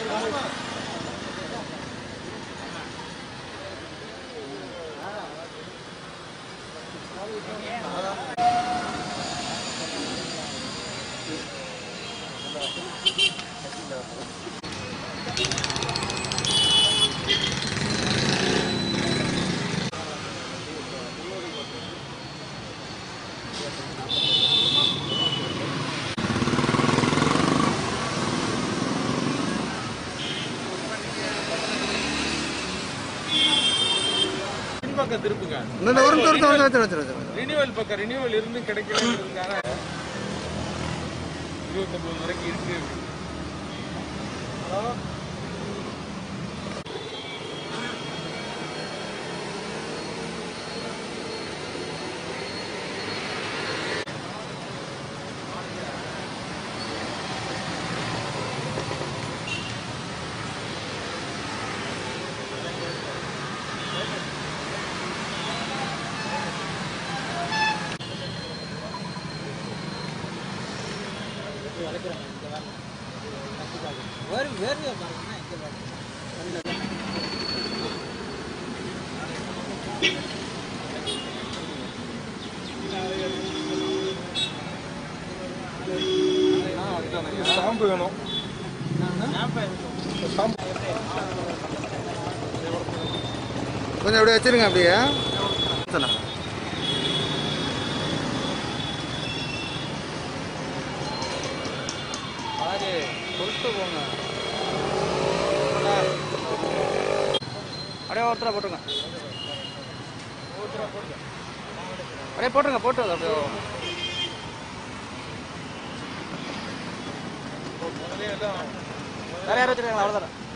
பின்பக்கம் திருப்புங்க இந்த ஒரு நிமிஷம் வந்து வச்சு வச்சு வச்சு ரினிவல் பக்கம் ரினிவல் இருந்து கிடைக்கலங்கிறதுக்காக இருபத்தொன்பது வரைக்கும் இருக்கு ஹலோ ஸ்டாம்பு வேணும் கொஞ்சம் அப்படியே வச்சிருங்க அப்படியே சொன்னா பாரு சொல்லிட்டு போங்க அப்படியே ஒருத்தர போட்டுருங்க அப்படியே போட்டுருங்க போட்டு அப்படியே முதல்ல எல்லாம் வேற யாரும் வச்சிருக்காங்களா அவ்வளோதான்